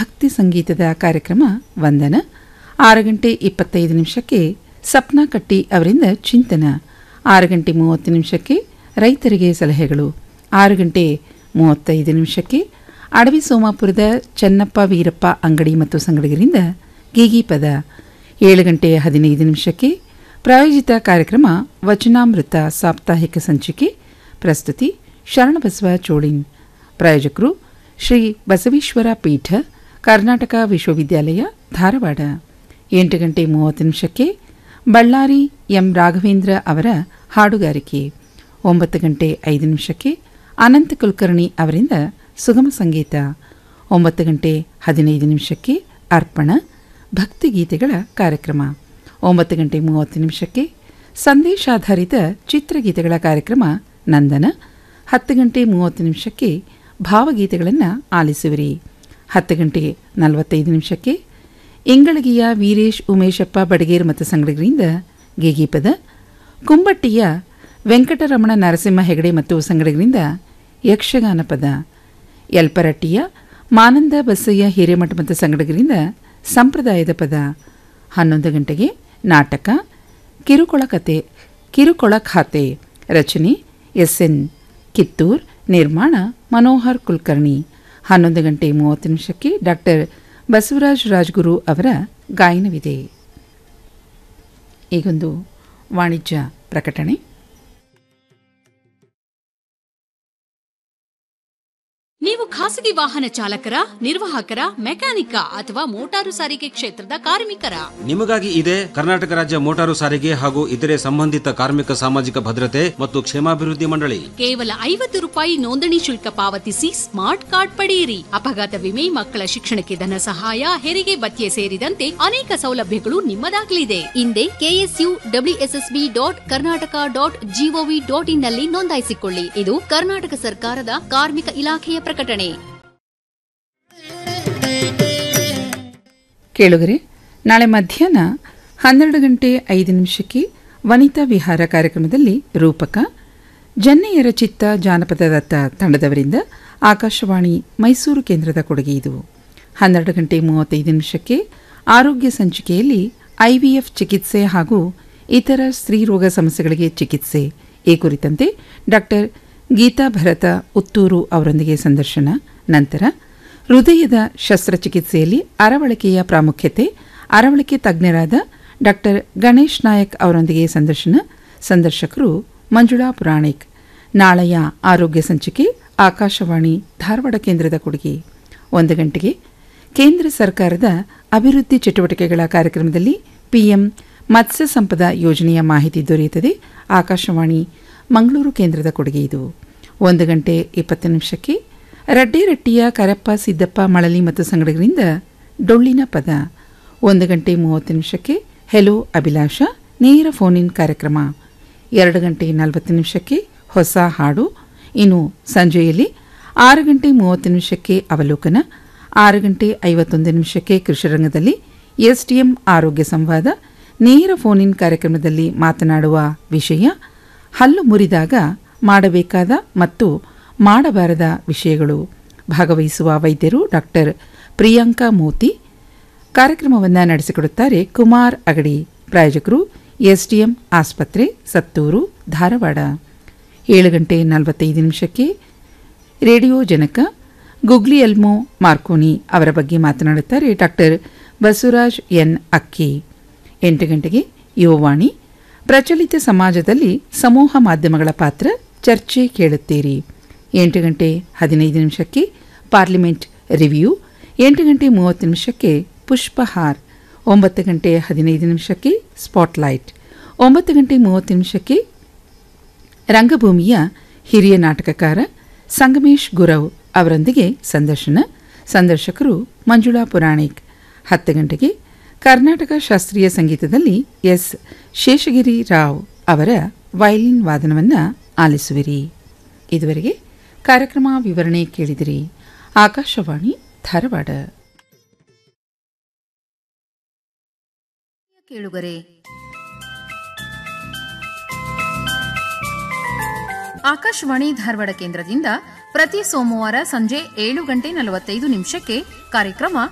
ಭಕ್ತಿ ಸಂಗೀತದ ಕಾರ್ಯಕ್ರಮ ವಂದನ ಆರು ಗಂಟೆ ಇಪ್ಪತ್ತೈದು ನಿಮಿಷಕ್ಕೆ ಸಪ್ನಾ ಕಟ್ಟಿ ಅವರಿಂದ ಚಿಂತನ ಆರು ಗಂಟೆ ಮೂವತ್ತು ನಿಮಿಷಕ್ಕೆ ರೈತರಿಗೆ ಸಲಹೆಗಳು ಆರು ಗಂಟೆ ಮೂವತ್ತೈದು ನಿಮಿಷಕ್ಕೆ ಅಡವಿ ಸೋಮಾಪುರದ ಚೆನ್ನಪ್ಪ ವೀರಪ್ಪ ಅಂಗಡಿ ಮತ್ತು ಸಂಗಡಿಗರಿಂದ ಗೀಗಿ ಪದ ಏಳು ಗಂಟೆ ಹದಿನೈದು ನಿಮಿಷಕ್ಕೆ ಪ್ರಾಯೋಜಿತ ಕಾರ್ಯಕ್ರಮ ವಚನಾಮೃತ ಸಾಪ್ತಾಹಿಕ ಸಂಚಿಕೆ ಪ್ರಸ್ತುತಿ ಶರಣಬಸವ ಚೋಳಿನ್ ಪ್ರಾಯೋಜಕರು ಶ್ರೀ ಬಸವೇಶ್ವರ ಪೀಠ ಕರ್ನಾಟಕ ವಿಶ್ವವಿದ್ಯಾಲಯ ಧಾರವಾಡ ಎಂಟು ಗಂಟೆ ಮೂವತ್ತು ನಿಮಿಷಕ್ಕೆ ಬಳ್ಳಾರಿ ಎಂ ರಾಘವೇಂದ್ರ ಅವರ ಹಾಡುಗಾರಿಕೆ ಒಂಬತ್ತು ಗಂಟೆ ಐದು ನಿಮಿಷಕ್ಕೆ ಅನಂತ ಕುಲಕರ್ಣಿ ಅವರಿಂದ ಸುಗಮ ಸಂಗೀತ ಒಂಬತ್ತು ಗಂಟೆ ಹದಿನೈದು ನಿಮಿಷಕ್ಕೆ ಅರ್ಪಣ ಭಕ್ತಿಗೀತೆಗಳ ಕಾರ್ಯಕ್ರಮ ಒಂಬತ್ತು ಗಂಟೆ ಮೂವತ್ತು ನಿಮಿಷಕ್ಕೆ ಸಂದೇಶಾಧಾರಿತ ಚಿತ್ರಗೀತೆಗಳ ಕಾರ್ಯಕ್ರಮ ನಂದನ ಹತ್ತು ಗಂಟೆ ಮೂವತ್ತು ನಿಮಿಷಕ್ಕೆ ಭಾವಗೀತೆಗಳನ್ನು ಆಲಿಸುವಿರಿ ಹತ್ತು ಗಂಟೆ ನಲವತ್ತೈದು ನಿಮಿಷಕ್ಕೆ ಇಂಗಳಗಿಯ ವೀರೇಶ್ ಉಮೇಶಪ್ಪ ಬಡಗೇರ್ ಮತ್ತು ಸಂಗಡಿಗರಿಂದ ಗೀಗೀಪದ ಕುಂಬಟ್ಟಿಯ ವೆಂಕಟರಮಣ ನರಸಿಂಹ ಹೆಗಡೆ ಮತ್ತು ಸಂಗಡಿಗರಿಂದ ಯಕ್ಷಗಾನ ಪದ ಯಲ್ಪರಟ್ಟಿಯ ಮಾನಂದ ಬಸಯ್ಯ ಹಿರೇಮಠ ಮತ್ತು ಸಂಗಡಿಗರಿಂದ ಸಂಪ್ರದಾಯದ ಪದ ಹನ್ನೊಂದು ಗಂಟೆಗೆ ನಾಟಕ ಕಿರುಕೊಳ ಕತೆ ಕಿರುಕೊಳ ಖಾತೆ ರಚನೆ ಎಸ್ ಎನ್ ಕಿತ್ತೂರ್ ನಿರ್ಮಾಣ ಮನೋಹರ್ ಕುಲಕರ್ಣಿ ಹನ್ನೊಂದು ಗಂಟೆ ಮೂವತ್ತು ನಿಮಿಷಕ್ಕೆ ಡಾಕ್ಟರ್ ಬಸವರಾಜ್ ರಾಜ್ಗುರು ಅವರ ಗಾಯನವಿದೆ ಈಗೊಂದು ವಾಣಿಜ್ಯ ಪ್ರಕಟಣೆ ನೀವು ಖಾಸಗಿ ವಾಹನ ಚಾಲಕರ ನಿರ್ವಾಹಕರ ಮೆಕ್ಯಾನಿಕ ಅಥವಾ ಮೋಟಾರು ಸಾರಿಗೆ ಕ್ಷೇತ್ರದ ಕಾರ್ಮಿಕರ ನಿಮಗಾಗಿ ಇದೆ ಕರ್ನಾಟಕ ರಾಜ್ಯ ಮೋಟಾರು ಸಾರಿಗೆ ಹಾಗೂ ಇತರೆ ಸಂಬಂಧಿತ ಕಾರ್ಮಿಕ ಸಾಮಾಜಿಕ ಭದ್ರತೆ ಮತ್ತು ಕ್ಷೇಮಾಭಿವೃದ್ಧಿ ಮಂಡಳಿ ಕೇವಲ ಐವತ್ತು ರೂಪಾಯಿ ನೋಂದಣಿ ಶುಲ್ಕ ಪಾವತಿಸಿ ಸ್ಮಾರ್ಟ್ ಕಾರ್ಡ್ ಪಡೆಯಿರಿ ಅಪಘಾತ ವಿಮೆ ಮಕ್ಕಳ ಶಿಕ್ಷಣಕ್ಕೆ ಧನ ಸಹಾಯ ಹೆರಿಗೆ ಭತ್ಯೆ ಸೇರಿದಂತೆ ಅನೇಕ ಸೌಲಭ್ಯಗಳು ನಿಮ್ಮದಾಗಲಿದೆ ಹಿಂದೆ KSU WSSB dot Karnataka dot GOV dot in ನಲ್ಲಿ ನೋಂದಾಯಿಸಿಕೊಳ್ಳಿ ಇದು ಕರ್ನಾಟಕ ಸರ್ಕಾರದ ಕಾರ್ಮಿಕ ಇಲಾಖೆಯ ಪ್ರಕಟಣೆ ಕೇಳುಗರೆ ನಾಳೆ ಮಧ್ಯಾಹ್ನ ಹನ್ನೆರಡು ಗಂಟೆ ಐದು ನಿಮಿಷಕ್ಕೆ ವನಿತಾ ವಿಹಾರ ಕಾರ್ಯಕ್ರಮದಲ್ಲಿ ರೂಪಕ ಜನ್ನೆಯರ ಚಿತ್ತ ಜಾನಪದದತ್ತ ತಂಡದವರಿಂದ ಆಕಾಶವಾಣಿ ಮೈಸೂರು ಕೇಂದ್ರದ ಕೊಡುಗೆ ಇದು ಹನ್ನೆರಡು ಗಂಟೆ ಮೂವತ್ತೈದು ನಿಮಿಷಕ್ಕೆ ಆರೋಗ್ಯ ಸಂಚಿಕೆಯಲ್ಲಿ ಐವಿಎಫ್ ಚಿಕಿತ್ಸೆ ಹಾಗೂ ಇತರ ಸ್ತ್ರೀರೋಗ ಸಮಸ್ಯೆಗಳಿಗೆ ಚಿಕಿತ್ಸೆ ಈ ಕುರಿತಂತೆ ಡಾಕ್ಟರ್ ಗೀತಾ ಭರತ ಉತ್ತೂರು ಅವರೊಂದಿಗೆ ಸಂದರ್ಶನ ನಂತರ ಹೃದಯದ ಶಸ್ತ್ರಚಿಕಿತ್ಸೆಯಲ್ಲಿ ಅರವಳಿಕೆಯ ಪ್ರಾಮುಖ್ಯತೆ ಅರವಳಿಕೆ ತಜ್ಞರಾದ ಡಾಕ್ಟರ್ ಗಣೇಶ್ ನಾಯಕ್ ಅವರೊಂದಿಗೆ ಸಂದರ್ಶನ ಸಂದರ್ಶಕರು ಮಂಜುಳಾ ಪುರಾಣಿಕ್ ನಾಳೆಯ ಆರೋಗ್ಯ ಸಂಚಿಕೆ ಆಕಾಶವಾಣಿ ಧಾರವಾಡ ಕೇಂದ್ರದ ಕೊಡುಗೆ ಒಂದು ಗಂಟೆಗೆ ಕೇಂದ್ರ ಸರ್ಕಾರದ ಅಭಿವೃದ್ಧಿ ಚಟುವಟಿಕೆಗಳ ಕಾರ್ಯಕ್ರಮದಲ್ಲಿ ಪಿಎಂ ಮತ್ಸ್ಯ ಸಂಪದ ಯೋಜನೆಯ ಮಾಹಿತಿ ದೊರೆಯುತ್ತದೆ ಆಕಾಶವಾಣಿ ಮಂಗಳೂರು ಕೇಂದ್ರದ ಕೊಡುಗೆ ಇದು ಒಂದು ಗಂಟೆ ಇಪ್ಪತ್ತು ನಿಮಿಷಕ್ಕೆ ರಡ್ಡಿರಟ್ಟಿಯ ಕರಪ್ಪ ಸಿದ್ದಪ್ಪ ಮಳಲಿ ಮತ್ತು ಸಂಗಡಿಗರಿಂದ ಡೊಳ್ಳಿನ ಪದ ಒಂದು ಗಂಟೆ ಮೂವತ್ತು ನಿಮಿಷಕ್ಕೆ ಹೆಲೋ ಅಭಿಲಾಷ ನೇರ ಫೋನ್ ಇನ್ ಕಾರ್ಯಕ್ರಮ ಎರಡು ಗಂಟೆ ನಲವತ್ತು ನಿಮಿಷಕ್ಕೆ ಹೊಸ ಹಾಡು ಇನ್ನು ಸಂಜೆಯಲ್ಲಿ ಆರು ಗಂಟೆ ಮೂವತ್ತು ನಿಮಿಷಕ್ಕೆ ಅವಲೋಕನ ಆರು ಗಂಟೆ ಐವತ್ತೊಂದು ನಿಮಿಷಕ್ಕೆ ಕೃಷಿರಂಗದಲ್ಲಿ ಎಸ್ಟಿಎಂ ಆರೋಗ್ಯ ಸಂವಾದ ನೇರ ಫೋನ್ ಇನ್ ಕಾರ್ಯಕ್ರಮದಲ್ಲಿ ಮಾತನಾಡುವ ವಿಷಯ ಹಲ್ಲು ಮುರಿದಾಗ ಮಾಡಬೇಕಾದ ಮತ್ತು ಮಾಡಬಾರದ ವಿಷಯಗಳು ಭಾಗವಹಿಸುವ ವೈದ್ಯರು ಡಾಕ್ಟರ್ ಪ್ರಿಯಾಂಕಾ ಮೋತಿ ಕಾರ್ಯಕ್ರಮವನ್ನು ನಡೆಸಿಕೊಡುತ್ತಾರೆ ಕುಮಾರ್ ಅಗಡಿ ಪ್ರಾಯೋಜಕರು ಎಸ್ಡಿಎಂ ಆಸ್ಪತ್ರೆ ಸತ್ತೂರು ಧಾರವಾಡ ಏಳು ಗಂಟೆ ನಲವತ್ತೈದು ನಿಮಿಷಕ್ಕೆ ರೇಡಿಯೋ ಜನಕ ಗುಗ್ಲಿ ಎಲ್ಮೋ ಮಾರ್ಕೋನಿ ಅವರ ಬಗ್ಗೆ ಮಾತನಾಡುತ್ತಾರೆ ಡಾಕ್ಟರ್ ಬಸವರಾಜ್ ಎನ್ ಅಕ್ಕಿ ಎಂಟು ಗಂಟೆಗೆ ಯುವವಾಣಿ ಪ್ರಚಲಿತ ಸಮಾಜದಲ್ಲಿ ಸಮೂಹ ಮಾಧ್ಯಮಗಳ ಪಾತ್ರ ಚರ್ಚೆ ಕೇಳುತ್ತೀರಿ ಎಂಟು ಗಂಟೆ ಹದಿನೈದು ನಿಮಿಷಕ್ಕೆ ಪಾರ್ಲಿಮೆಂಟ್ ರಿವ್ಯೂ ಎಂಟು ಗಂಟೆ ಮೂವತ್ತು ನಿಮಿಷಕ್ಕೆ ಪುಷ್ಪಹಾರ್ ಒಂಬತ್ತು ಗಂಟೆ ಹದಿನೈದು ನಿಮಿಷಕ್ಕೆ ಸ್ಪಾಟ್ಲೈಟ್ ಒಂಬತ್ತು ಗಂಟೆ ಮೂವತ್ತು ನಿಮಿಷಕ್ಕೆ ರಂಗಭೂಮಿಯ ಹಿರಿಯ ನಾಟಕಕಾರ ಸಂಗಮೇಶ್ ಗುರವ್ ಅವರೊಂದಿಗೆ ಸಂದರ್ಶನ ಸಂದರ್ಶಕರು ಮಂಜುಳಾ ಪುರಾಣಿಕ್ ಹತ್ತು ಗಂಟೆಗೆ ಕರ್ನಾಟಕ ಶಾಸ್ತ್ರೀಯ ಸಂಗೀತದಲ್ಲಿ ಎಸ್ ಶೇಷಗಿರಿ ರಾವ್ ಅವರ ವಯಲಿನ್ ವಾದನವನ್ನು ಆಲಿಸುವಿರಿ ಇದುವರೆಗೆ ಕಾರ್ಯಕ್ರಮ ವಿವರಣೆ ಕೇಳಿದಿರಿ ಆಕಾಶವಾಣಿ ಧಾರವಾಡ ಕೇಳುಗರೆ ಆಕಾಶವಾಣಿ ಧಾರವಾಡ ಕೇಂದ್ರದಿಂದ ಪ್ರತಿ ಸೋಮವಾರ ಸಂಜೆ ಏಳು ಗಂಟೆ ನಲವತ್ತೈದು ನಿಮಿಷಕ್ಕೆ ಕಾರ್ಯಕ್ರಮ